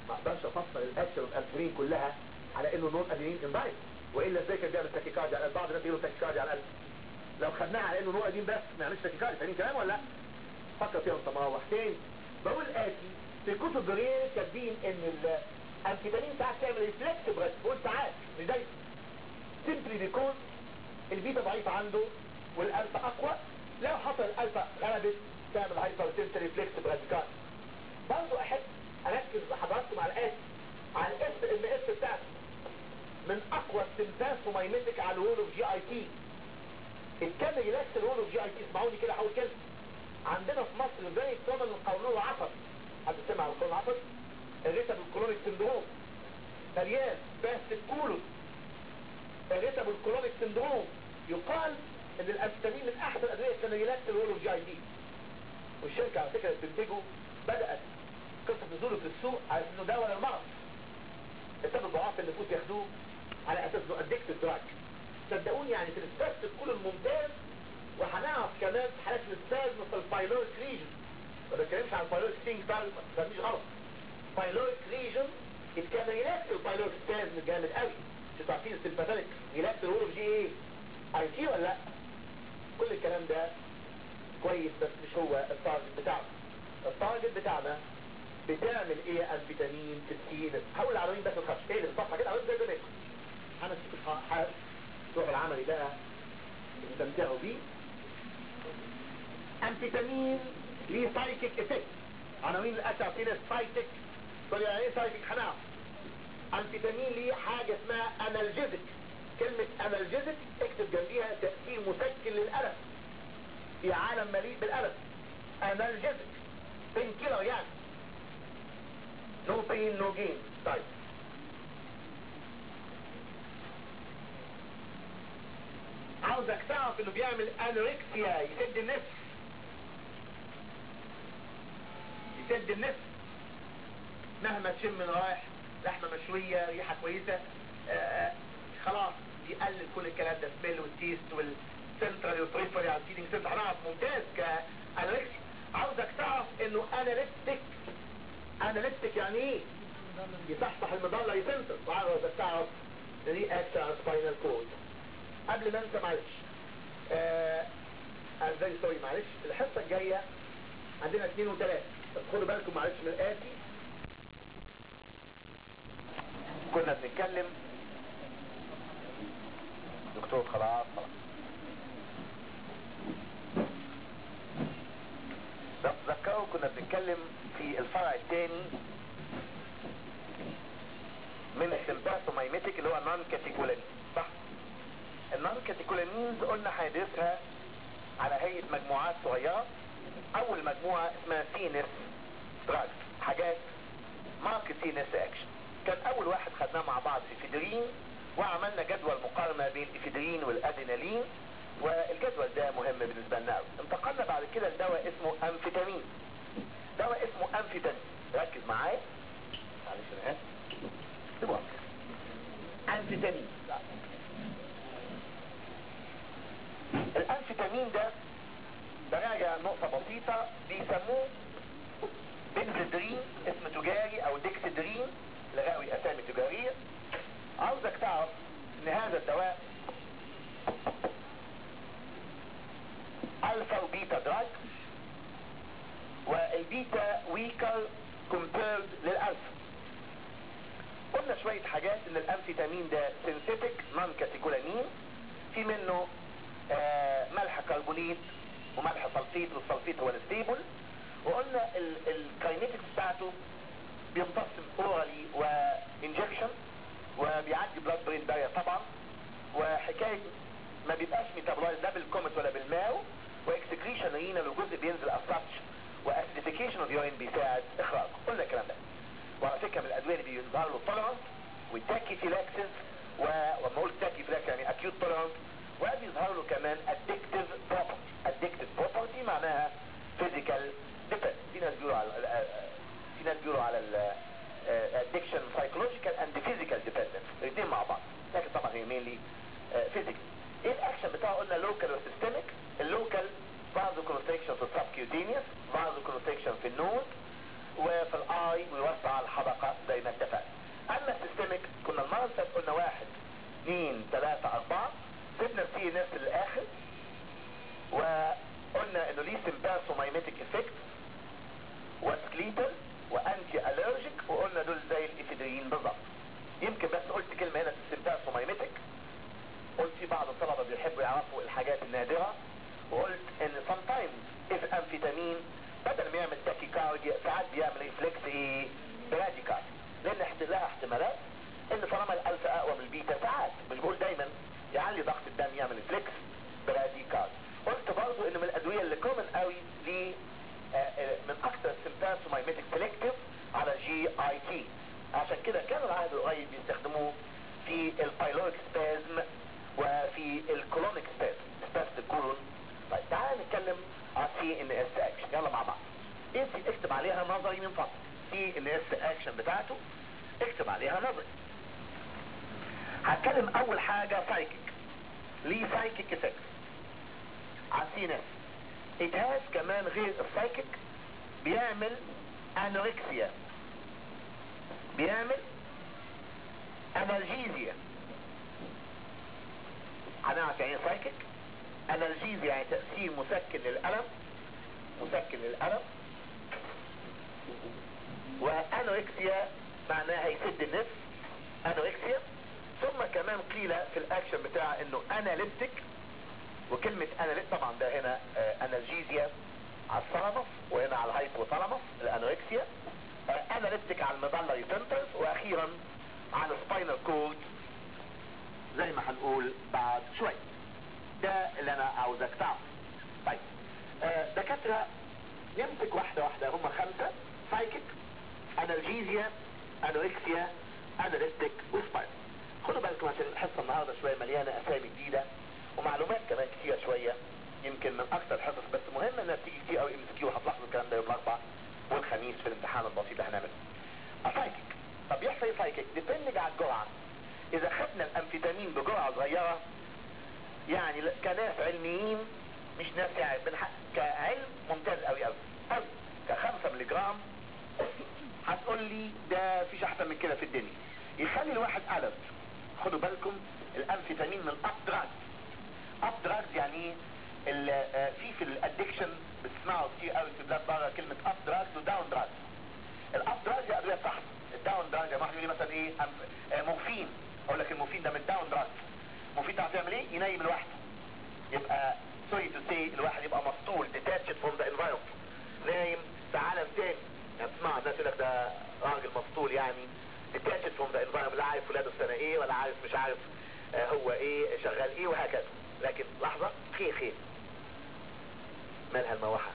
ما اقدرش افسر الاكشن والانسولين كلها على انه نون ادينين اندايت والا ازاي كان بيعمل تاكيكاردي على بعض الناس يقولوا تاكيكاردي على القلب لو خدناها على انه نون ادين بس ما يعملش تاكيكاردي فاهمين كلام ولا لا فكر فيها وانت مروح تاني بقول اتي في كتب غير كاتبين ان الامفيتامين ساعات تعمل ريفلكس بس بقول ساعات مش دايما سيمبلي بيكون البيتا ضعيف عنده والالفا اقوى لو حصل الالفا غلبت تعمل هايبر سنتر ريفلكس براديكال برضه احب اركز لحضراتكم على الاس على الاس ام اس بتاعته من اقوى السمباثومايميتك على الوول اوف جي اي تي الكلمه ريلاكس الوول اوف جي اي تي اسمعوني كده اول كلمه عندنا في مصر زي كومن القولون العصبي حد سمع عن القولون العصبي الريتابل كولونيك سندروم مليان باست الكولون الريتابل كولونيك سندروم يقال ان الامستامين من احسن الادويه كان ريلاكس الوول اوف جي اي تي والشركه على فكره بتنتجه بدات قصه نزوله في السوق على انه دواء للمرض السبب ضعاف النفوس ياخدوه على اساس انه ادكتيف دراج صدقوني يعني في السبب الكل الممتاز وهنعرف كمان في حالات السبب مثل البايلوريك ليجن ما بتكلمش عن البايلوريك ستينج فعلا ما تفهمنيش غلط بايلوريك ليجن كان ريلاكس البايلوريك ستاز جامد قوي انتوا عارفين السيمباثيك ريلاكس الورف جي ايه اي تي ولا لا كل الكلام ده كويس بس مش هو التارجت بتاعنا التارجت بتاعنا بتعمل ايه الفيتامين في السي هقول العناوين بس الخش ايه الصفحه كده عناوين زي ده انا اشوف الحال الشغل العملي بقى استمتعوا بيه امفيتامين ليه سايكيك افكت عناوين الاسف فينا سايكيك سوري يعني ايه سايكيك هنعرف امفيتامين ليه حاجه اسمها انالجيزك كلمه انالجيزك اكتب جنبيها تاثير مسكن للالم في عالم مليء بالالم انالجيزك بين كيلر يعني نو بين نو جين طيب عاوزك تعرف انه بيعمل انوركسيا يسد النفس يسد النفس مهما تشم من رايح لحمة مشوية ريحة كويسة آآ خلاص يقلل كل الكلام ده سميل والتيست والسنترال والبريفري على الفيدنج سنتر هنعرف ممتاز كانالكسي عاوزك تعرف انه اناليتيك اناليتيك يعني ايه يصحصح المضلة يسنتر وعاوزك تعرف دي اكشن على سباينال كود قبل ما انسى معلش انا زي سوري معلش الحصة الجاية عندنا اثنين وثلاثة بس خدوا بالكم معلش من الآتي كنا بنتكلم دكتور خلاص خلاص تذكروا كنا بنتكلم في الفرع الثاني من السمباثومايميتيك اللي هو نون كاتيكولامين صح النون كاتيكولامينز قلنا هندرسها على هيئة مجموعات صغيرة اول مجموعة اسمها سينس دراجز حاجات ماركت سينس اكشن كان اول واحد خدناه مع بعض افيدرين وعملنا جدول مقارنة بين الافيدرين والادينالين والجدول ده مهم بالنسبة لنا قوي انتقلنا بعد كده لدواء اسمه امفيتامين دواء اسمه امفيتامين ركز معايا معلش انا اسف سيبوها امفيتامين الانفيتامين ده براجع نقطة بسيطة بيسموه بنزدرين اسم تجاري او ديكسدرين لغاوي اسامي تجارية عاوزك تعرف ان هذا الدواء الفا وبيتا دراج والبيتا ويكر كومبيرد للالفا قلنا شوية حاجات ان الامفيتامين ده سينثيتك نون كاتيكولامين في منه آه ملح كربونيت وملح سلفيت والسلفيت هو الستيبل وقلنا الكاينيتكس بتاعته بيمتص اورالي وانجكشن وبيعدي بلاد برين بارير طبعا وحكايه ما بيبقاش ميتابولايز لا بالكومت ولا بالماو واكسكريشن رينال وجزء بينزل اساتش واسيديفيكيشن اوف يورين بيساعد اخراجه قلنا الكلام ده وعلى فكره من الادويه اللي بيظهر له تولرانس والتاكي فيلاكسس وما اقول تاكي فيلاكسس يعني اكيوت تولرانس وبيظهر له كمان ادكتيف بروبرتي ادكتيف بروبرتي معناها فيزيكال ديبند في ناس بيقولوا على في ناس بيقولوا على الادكشن سايكولوجيكال اند فيزيكال ديبندنس الاثنين مع بعض لكن طبعا هي مينلي فيزيكال ايه الاكشن بتاعه قلنا لوكال وسيستميك اللوكال فازو كونستريكشن في السبكيوتينيوس فازو كونستريكشن في النوز وفي الاي ويوسع الحلقة زي ما اتفقنا اما السيستميك كنا المرة اللي فاتت قلنا واحد اثنين ثلاثة اربعة سيبنا السي نفس للاخر وقلنا انه ليه سمباسومايميتيك افكت وسكليتال وانتي الرجيك وقلنا دول زي الافيدرين بالظبط يمكن بس قلت كلمة هنا في السمباسومايميتيك قلت في بعض الطلبة بيحبوا يعرفوا الحاجات النادرة وقلت ان sometimes if امفيتامين بدل ما يعمل تاكيكارديا ساعات بيعمل ريفلكس ايه براديكال لان احت- لها احتمالات ان طالما الالفا اقوى من البيتا ساعات مش بقول دايما يعلي ضغط الدم يعمل ريفلكس براديكال قلت برضو ان من الادويه اللي كومن قوي ل آه، آه، من اكثر السمباسومايميتيك سيلكتيف على جي اي تي عشان كده كانوا العهد القريب بيستخدموه في البايلوريك سبازم وفي الكولونيك سبازم سبازم الكولون طيب تعالى نتكلم عن سي ان اس اكشن يلا مع بعض انت اكتب عليها نظري من فضلك سي ان اس اكشن بتاعته اكتب عليها نظري هتكلم اول حاجة سايكيك ليه سايكيك افكت على سي ان اس it has كمان غير السايكيك بيعمل انوركسيا بيعمل انالجيزيا هنعرف يعني ايه سايكيك انالجيزيا يعني تأثير مسكن للألم مسكن للألم وانوركسيا معناها يسد النفس انوركسيا ثم كمان قيل في الاكشن بتاع انه اناليتيك وكلمة اناليت طبعا ده هنا آه، انالجيزيا على الثالاموس وهنا على الهايبوثالاموس الانوركسيا آه، اناليتيك على الميدالري سنترز واخيرا على السباينال كورد زي ما هنقول بعد شوية ده اللي انا عاوزك تعرف طيب آه، دكاترة نمسك واحدة واحدة هم خمسة سايكيك انالجيزيا انوركسيا اناليتيك وسباينال خدوا بالكم عشان الحصة النهاردة شوية مليانة اسامي جديدة ومعلومات كمان كتيرة شوية يمكن من اكثر الحصص بس مهم انها تيجي كتير قوي ام اس كيو هتلاحظوا الكلام ده يوم الاربعاء والخميس في الامتحان البسيط اللي هنعمله سايكيك طب يحصل ايه سايكيك ديبندنج على الجرعة اذا خدنا الامفيتامين بجرعة صغيرة يعني ل- كناس علميين مش ناس يعني بنح... كعلم ممتاز قوي قوي قوي كخمسة ملي جرام هتقول لي ده فيش احسن من كده في الدنيا يخلي الواحد قلب خدوا بالكم الامفيتامين من الاب دراج اب دراج يعني ايه ال- آه، في في الادكشن بتسمعوا كتير قوي في بلاد بره كلمه اب دراج وداون دراج الاب دراج دي ادويه صح الداون دراج يا واحد يقول لي مثلا ايه أم- آه، مورفين اقول لك المورفين ده من الداون دراج المورفين ده هتعمل ايه ينيم الواحد يبقى سوري تو سي الواحد يبقى مسطول detached from the environment نايم في عالم تاني يعني تسمع الناس يقول لك ده راجل مسطول يعني detached from the environment لا عارف ولاده السنة ايه ولا عارف مش عارف آه، هو ايه شغال ايه وهكذا لكن لحظة خير خير مالها المروحة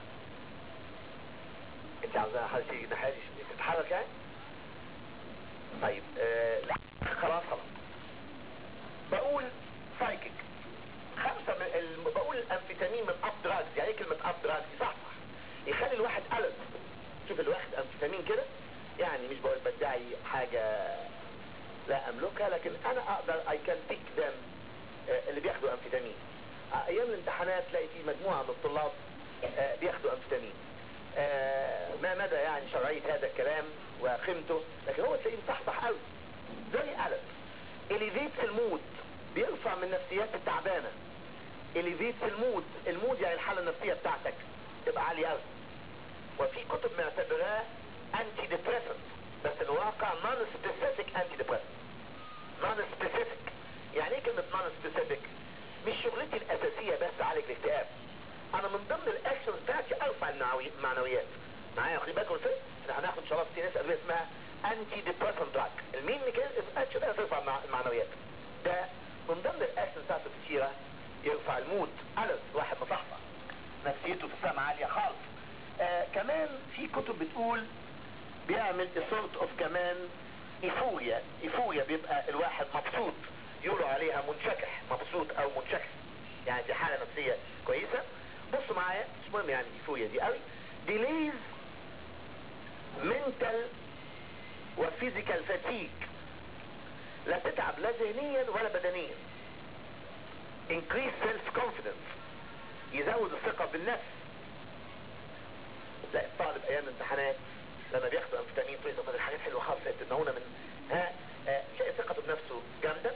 انت عاوزاها حاجة تيجي ناحية تتحرك يعني طيب آه لا خلاص خلاص بقول سايكيك خمسة من ال... بقول الامفيتامين من اب دراجز يعني ايه كلمة اب دراجز صح صح يخلي الواحد قلب شوف الواحد امفيتامين كده يعني مش بقول بدعي حاجة لا املكها لكن انا اقدر اي كان تيك ذم اللي بياخدوا امفيتامين آه، ايام الامتحانات تلاقي في مجموعة من الطلاب آه، بياخدوا امفيتامين آه، ما مدى يعني شرعية هذا الكلام وقيمته لكن هو تلاقيه مصحصح قوي زي قلب اليفيتس المود بيرفع من النفسيات التعبانة اليفيتس المود المود يعني الحالة النفسية بتاعتك تبقى عالية قوي وفي كتب معتبراه انتي ديبريسنت بس الواقع نون سبيسيفيك انتي ديبريسنت نون سبيسيفيك يعني ايه كلمة نون سبيسيفيك مش شغلتي الاساسية بس اعالج الاكتئاب انا من ضمن الاكشنز بتاعتي ارفع المعنوي- المعنويات معايا واخدين بالكم ازاي احنا هناخد ان شاء الله في ناس ادويه اسمها انتي ديبريسنت دراج المين اكشن ده ترفع المع- المعنويات ده من ضمن الاكشن بتاعته كتيره يرفع المود قلب واحد مصحصح نفسيته في السما عاليه خالص آه كمان في كتب بتقول بيعمل سورت اوف كمان ايفوريا ايفوريا بيبقى الواحد مبسوط يقولوا عليها منشكح مبسوط او منشكح يعني دي حالة نفسية كويسة بصوا معايا مش مهم يعني ايفوريا دي قوي delays mental وفيزيكال fatigue لا تتعب لا ذهنيا ولا بدنيا increase self confidence يزود الثقة بالنفس لا الطالب ايام الامتحانات لما بياخدوا انفيتامين تقول طب الحاجات حلوه خالص تمنعونا من ها آه، تلاقي ثقته بنفسه جامده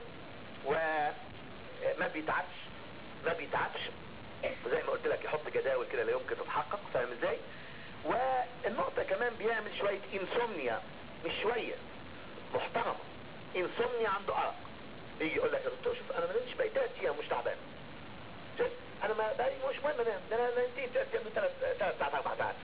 وما بيتعبش ما بيتعبش وزي ما قلت لك يحط جداول كده لا يمكن تتحقق فاهم ازاي والنقطه كمان بيعمل شويه انسومنيا مش شويه محترمه انسومنيا عنده ارق يجي يقول لك يا دكتور شوف انا ما نمتش بقيت ثلاث ايام مش تعبان شوف انا ما بقالي مش مهم انام ده انا نمت ثلاث ايام ثلاث ثلاث ساعات اربع ساعات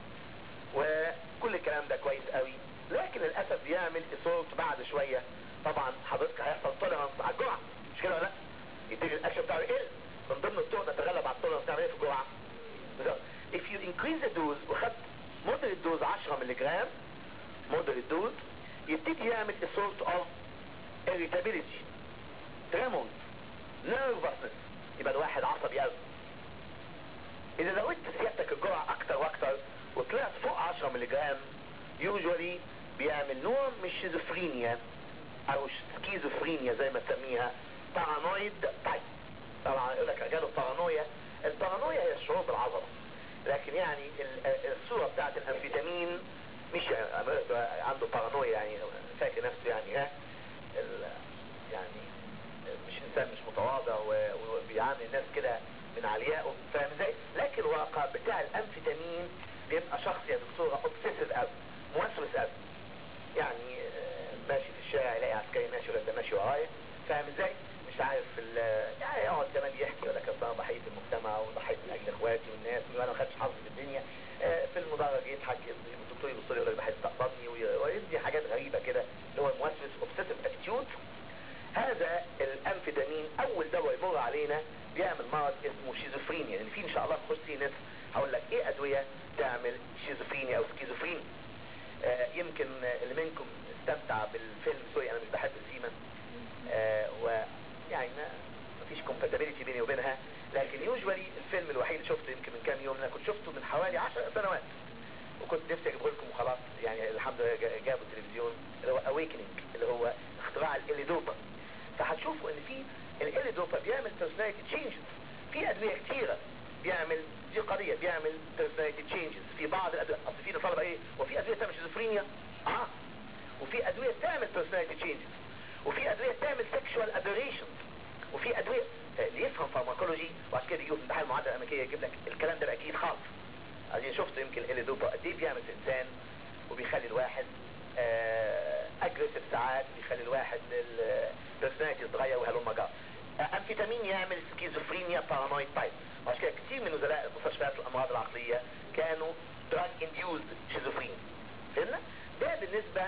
وكل الكلام ده كويس قوي لكن للاسف بيعمل اصابه بعد شويه طبعا حضرتك هيحصل توليرانس على الجرعه مش كده ولا لا؟ يبتدي الاكشن بتاعه يقل من ضمن الطرق نتغلب على التوليرانس تعمل ايه في الجرعه؟ بالظبط. if you increase the dose وخدت moderate dose 10 مللي جرام moderate dose يبتدي يعمل assault of irritability tremors nervousness يبقى الواحد عصبي قوي اذا زودت سيادتك الجرعه اكتر واكتر وطلعت فوق 10 مللي جرام يوجوالي بيعمل نوع من الشيزوفرينيا او سكيزوفرينيا زي ما تسميها بارانويد تايب طبعا يقول لك جاله بارانويا البارانويا هي الشعور بالعظمه لكن يعني ال- الصوره بتاعت الانفيتامين مش عنده بارانويا يعني فاكر نفسه يعني ها ال- يعني مش انسان مش متواضع و- وبيعامل الناس كده من عليائه فاهم ازاي؟ لكن الواقع بتاع الانفيتامين بيبقى شخص يا دكتوره اوبسيسيف قوي موسوس قوي يعني آه، ماشي في الشارع يلاقي عسكري ماشي ولا ده ماشي ورايا فاهم ازاي؟ مش عارف ال- يعني يقعد زمان يحكي ولا كان انا ضحيه المجتمع وضحيه من اجل اخواتي والناس وانا ما خدتش حظي في الدنيا آه، في المدرج يضحك الدكتور يبص لي يقول لي بحب تقبضني وي- ويدي حاجات غريبه كده اللي هو الموسوس اوبسيسيف اتيتيود هذا الانفيتامين اول دواء يمر علينا بيعمل مرض اسمه شيزوفرينيا لان في ان شاء الله نخش فيه ناس هقول لك ايه ادويه تعمل شيزوفرينيا او سكيزوفرينيا آه يمكن آه، اللي منكم استمتع بالفيلم سوري انا مش بحب السيما آه ويعني ما مفيش كومباتيبيليتي بيني وبينها لكن يوجوالي الفيلم الوحيد اللي شفته يمكن من كام يوم انا كنت شفته من حوالي 10 سنوات وكنت نفسي اجيبه لكم وخلاص يعني الحمد لله جا- جابوا التلفزيون اللي هو اويكننج اللي هو اختراع الاليدوبا فهتشوفوا ان في الاليدوبا بيعمل personality changes في ادويه كتيره بيعمل دي قضيه بيعمل personality changes في بعض الادويه اصل في طلبه ايه وفي ادويه تعمل شيزوفرينيا اه وفي ادويه تعمل personality changes وفي ادويه تعمل sexual aberrations وفي ادويه آه، اللي يفهم فارماكولوجي وعشان كده يجوا في امتحان المعادله الامريكيه يجيب لك الكلام ده بقى اكيد خالص عشان شفت يمكن الاليدوبا قد ايه بيعمل في الانسان وبيخلي الواحد اجريسيف ساعات بيخلي الواحد البرسوناليتي تتغير وهلم جرى امفيتامين يعمل سكيزوفرينيا بارانويد تايب عشان كده كتير من نزلاء مستشفيات الامراض العقليه كانوا دراج انديوزد شيزوفرينيا فهمنا؟ ده بالنسبه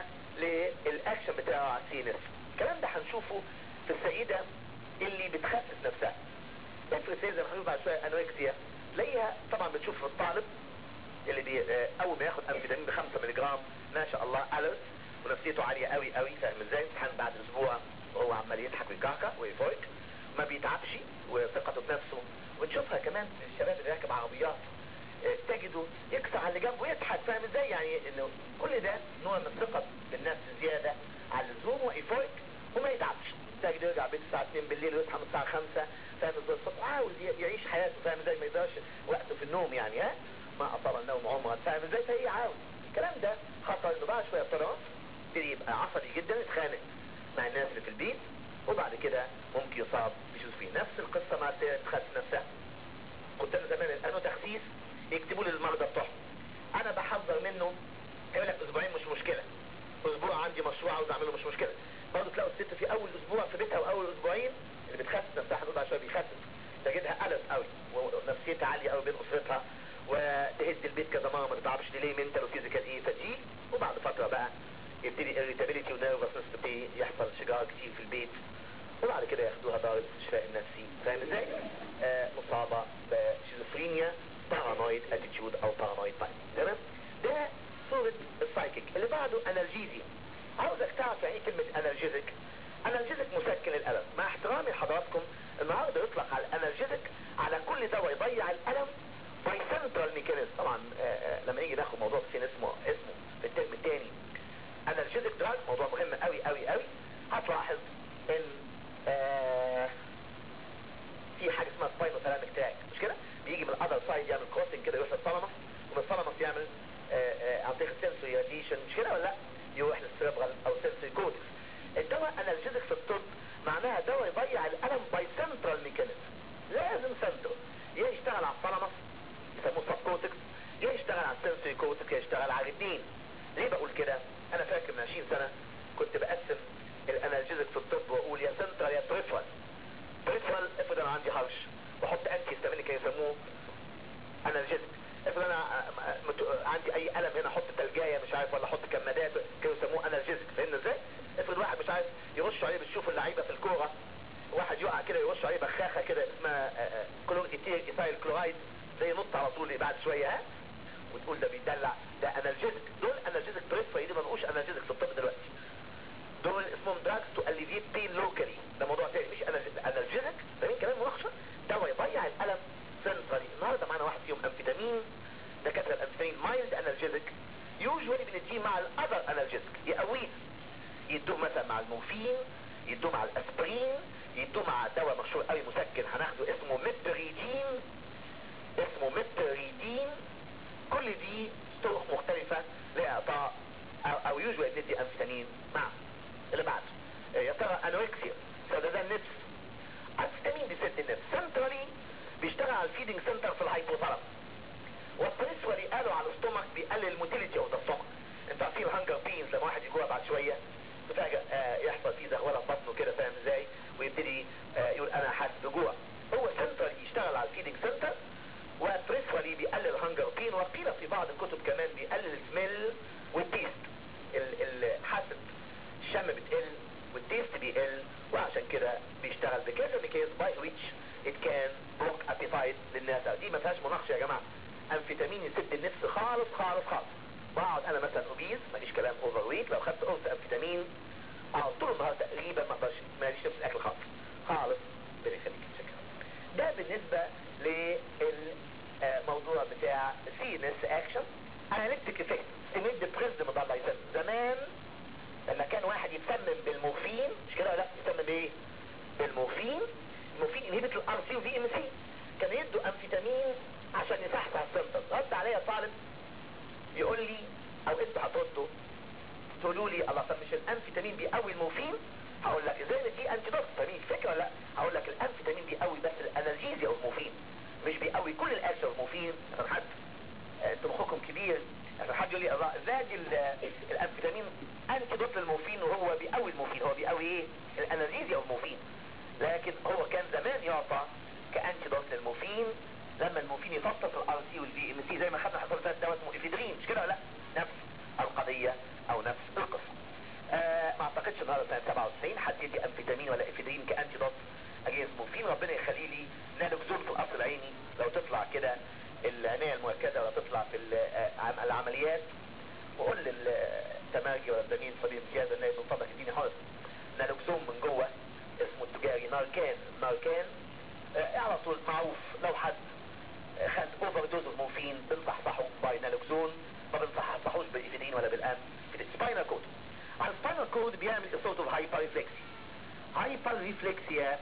للاكشن بتاعه على السي ان اس الكلام ده هنشوفه في السيده اللي بتخسس نفسها افرض زي ما هنقول بعد شويه انوركسيا تلاقيها طبعا بتشوف في الطالب اللي بي آه، اول ما ياخد امفيتامين ب 5 مللي جرام ما شاء الله الرت ونفسيته عاليه قوي قوي فاهم ازاي امتحان بعد اسبوع وهو عمال يضحك ويكعكع ويفوق ما بيتعبش وثقته بنفسه ونشوفها كمان في الشباب اللي راكب عربيات آه، تجده يكسر على اللي جنبه يضحك فاهم ازاي يعني انه كل ده نوع من الثقه بالنفس زياده على اللزوم ويفوق وما يتعبش تجده يرجع بيت الساعه 2 بالليل ويصحى من الساعه 5 فاهم ازاي الصبح عاوز ي- يعيش حياته فاهم ازاي ما يقدرش وقته في النوم يعني ها ما اطال النوم عمرا فاهم ازاي فهي عاوز الكلام ده خطر انه بعد شويه طلع يبتدي يبقى عصبي جدا يتخانق مع الناس اللي في البيت وبعد كده ممكن يصاب بشيزوفرين نفس القصه مع السيدة تخسس نفسها كنت انا زمان الانو تخسيس يكتبوا لي المرضى بتوعهم انا بحذر منه يقول لك اسبوعين مش مشكله اسبوع عندي مشروع عاوز اعمله مش مشكله برضه تلاقوا الست في اول اسبوع في بيتها واول اسبوعين اللي بتخسس نفسها هنقول بعد شويه بيخسس تجدها قلق قوي ونفسيتها عاليه قوي بين اسرتها وتهد البيت كذا مره ما تتعبش ليه منتال وفيزيكال ايه فتيج وبعد فتره بقى يبتدي irritability ونيرفسنس تبتدي يحصل شجار كتير في البيت وبعد كده ياخدوها دار الاستشفاء النفسي فاهم ازاي؟ آه مصابه بشيزوفرينيا بارانويد اتيتيود او بارانويد تايب تمام؟ ده صورة السايكيك اللي بعده انالجيزيا عاوزك تعرف يعني ايه كلمة انالجيزك انالجيزك مسكن الالم مع احترامي لحضراتكم النهارده يطلق على الانالجيزك على كل دواء يضيع الالم باي سنترال ميكانيزم طبعا آه آه لما نيجي ناخد موضوع فين اسمه اسمه في الترم الثاني انالجيزك دراج موضوع مهم قوي قوي قوي هتلاحظ ان آه في حاجه اسمها سباينو ثلاميك تراك مش كده بيجي من الاذر سايد يعمل كروسنج كده يوصل الثالاموس ومن الثالاموس يعمل آه، آه، عن طريق السنسوري يديه ريلاكسيشن مش كده ولا لا يروح للسيربرال او سنسوري كورتكس الدواء انالجيزك في الطب معناها دواء يضيع الالم باي سنترال ميكانيزم لازم سنترال يا يشتغل على الثالاموس يسموه سب كورتكس يا يشتغل على السنسوري كورتكس يا يشتغل على الاثنين ليه بقول كده انا فاكر من 20 سنه كنت بقسم الانالجيزك في الطب واقول يا سنترال يا بريفرال بريفرال افرض انا عندي هرش بحط انتي هيستامينيك يسموه انالجيزك افرض انا عندي اي الم هنا احط تلجايه مش عارف ولا احط كمادات كانوا يسموه انالجيزك فاهمنا ازاي افرض واحد مش عارف يرش عليه بتشوف اللعيبه في الكوره واحد يقع كده يرش عليه بخاخه كده اسمها كلور ايثايل كلورايد زي ينط على طول بعد شويه ها وتقول ده بيدلع ده انالجيزك دول انالجيزك بريفري دي ما بقوش انالجيزك في الطب دلوقتي دول اسمهم دراجز تو اليفيت بين لوكالي ده موضوع تاني مش انالجيزك ده مين كمان مناقشه دواء يضيع الالم سنترالي النهارده معانا واحد فيهم امفيتامين دكاتره الامفيتامين مايلد انالجيزك يوجوالي بنديه مع الاذر انالجيزك يقويه يدوه مثلا مع المورفين يدوه مع الاسبرين يدوه مع دواء مشهور قوي مسكن هناخده اسمه ميبريدين اسمه ميبريدين كل دي طرق مختلفة لإعطاء أو, أو يوجوال ندي أمفيتامين مع اللي بعده يا ترى أنوركسيا سدد النفس أمفيتامين بيسد النفس سنترالي بيشتغل على الفيدنج سنتر في الهايبوثالاموس والبريسوالي قالوا على الاستومك بيقلل الموتيليتي اوف ذا ستومك انتوا عارفين الهانجر بينز لما واحد يجوع بعد شويه فجأة آه يحصل فيه زغوله في بطنه كده فاهم ازاي ويبتدي آه يقول انا حاسس بجوع هو سنترالي يشتغل على الفيدنج سنتر وبريسوالي بيقلل الهانجر بين وقيل في بعض الكتب كمان بيقلل السميل والتيست الحاسب الشم بتقل والتيست بيقل وعشان كده بيشتغل بكذا بكيس باي ويتش ات كان بلوك ابيتايت للناس دي ما فيهاش مناقشه يا جماعه امفيتامين يسد النفس خالص خالص خالص بقعد انا مثلا اوبيز ماليش كلام اوفر ويت لو خدت قرص امفيتامين اقعد طول النهار تقريبا ما اقدرش ماليش نفس الاكل خالص خالص ربنا يخليك شكرا ده بالنسبه للموضوع بتاع سي ان اس اكشن اناليتيك افكت سميد ديبريسد مضاد يسمم زمان لما كان واحد يتسمم بالمورفين مش كده لا يتسمم بايه بالمورفين المورفين انهبت الار سي وفي ام سي كان يدوا امفيتامين عشان يصحصح السنتر رد عليا طالب يقول لي او انتوا هتردوا تقولوا لي الله طب مش الانفيتامين بيقوي المورفين هقول لك ازاي دي انتي دوت فاهمين الفكره ولا لا هقول لك الانفيتامين بيقوي بس الانالجيزيا والمورفين مش بيقوي كل الاكشن والمورفين عشان حد انتوا مخكم كبير عشان حد يقول لي الله ازاي الانفيتامين انتي دوت للمورفين وهو بيقوي المورفين هو بيقوي ايه الانالجيزيا والمورفين لكن هو كان زمان يعطى كانتي دوت للمورفين لما المورفين يفصل الار سي والفي ام سي زي ما خدنا حصل فيها دواء اسمه افيدرين مش كده لا نفس القضيه او نفس القصه آه ما اعتقدش النهارده سنه 97 حد يدي امفيتامين ولا افيدرين كانتي دوت اجهز مورفين ربنا يخلي لي نالوكزون في القصر العيني لو تطلع كده العنايه المؤكده ولا تطلع في العمليات وقول للتماجي ولا الزميل فضيل امتياز ان من فضلك اديني حرص نالوكزون من جوه اسمه التجاري ناركان ناركان آه على طول معروف لو حد خد اوفر دوز مورفين بنصحصحه باي نالوكزون ما بنصحصحوش بالافيدين ولا بالان سباينال كود على السباينال كود بيعمل صوت اوف هايبر ريفلكسي هايبر ريفلكسيا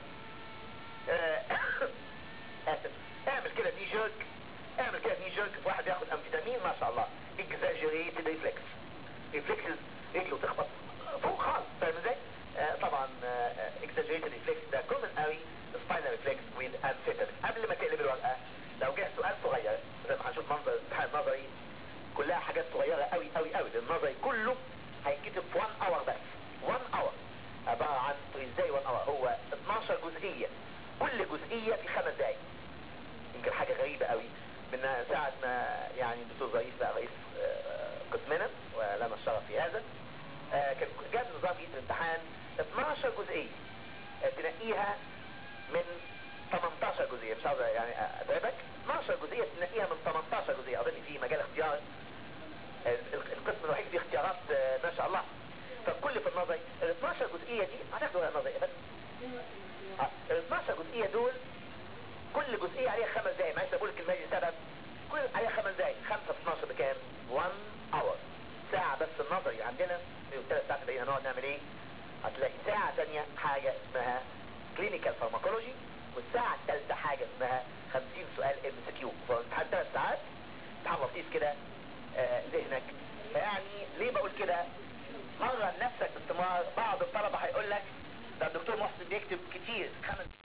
اسف اعمل كده ني جيرك اعمل كده ني جيرك واحد ياخد امفيتامين ما شاء الله اكزاجريتد ريفلكس ريفلكسز رجله تخبط فوق خالص فاهم ازاي؟ آه طبعا اكزاجريتد ريفلكس ده كومن قوي سباينال ريفلكس ويز امفيتامين قبل ما تقلب الورقه لو جه سؤال صغير زي ما هنشوف منظر الامتحان النظري كلها حاجات صغيره قوي قوي قوي النظري كله هيتكتب في 1 اور بس 1 اور عباره عن ازاي 1 اور هو 12 جزئيه كل جزئيه في خمس دقائق يمكن حاجه غريبه قوي من ساعه ما يعني الدكتور رئيس بقى رئيس قسمنا ولنا الشرف في هذا كان جاب نظام جديد الامتحان 12 جزئيه تنقيها من 18 جزئية مش عاوز يعني اتعبك 12 جزئية تنقيها من 18 جزئية اظن في مجال اختيار القسم الوحيد فيه اختيارات ما شاء الله فكل في النظري ال 12 جزئية دي هتاخدوا نظري بس ال 12 جزئية دول كل جزئية عليها خمس دقايق معلش بقول الكلمة دي سبب كل عليها خمس دقايق 5 في 12 بكام؟ 1 اور ساعة بس النظري عندنا ثلاث ساعات بقينا نقعد نعمل ايه؟ هتلاقي ساعة تانية حاجة اسمها كلينيكال فارماكولوجي والساعة الثالثة حاجة اسمها 50 سؤال ام اس كيو فامتحان ثلاث ساعات امتحان لطيف كده آه، ذهنك فيعني ليه بقول كده مرة نفسك باستمرار بعض الطلبة هيقول لك ده الدكتور محسن بيكتب كتير خمس